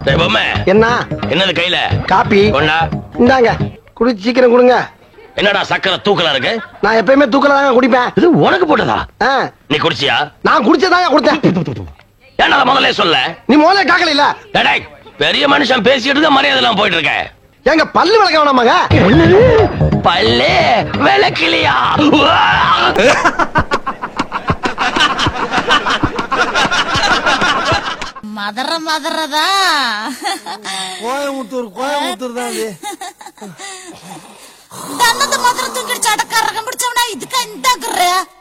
டேய் பொம்மை என்ன என்னது கையில காப்பி கொண்டா இந்தாங்க குடிச்சு சீக்கிரம் கொடுங்க என்னடா சக்கரை தூக்கலா இருக்கு நான் எப்பயுமே தூக்கல தாங்க குடிப்பேன் இது உனக்கு போட்டதா ஆ, நீ குடிச்சியா நான் குடிச்சதாங்க கொடுத்தேன் ஏன்டா அதை முதல்ல சொல்ல நீ முதல்ல காக்கல இல்ல டேய், டேய், பெரிய மனுஷன் பேசிட்டு இருக்க மரியாதை எல்லாம் போயிட்டு இருக்க எங்க பல்லு விளக்க வேணாமாங்க பல்லே விளக்கிலியா மதற மதறதா கோயமுத்தூர் கோயமுத்தூர் தான் அது தன்னது மதுரை தூக்கிடுச்சு அடக்காரகம் பிடிச்சவனா இதுக்கா இந்த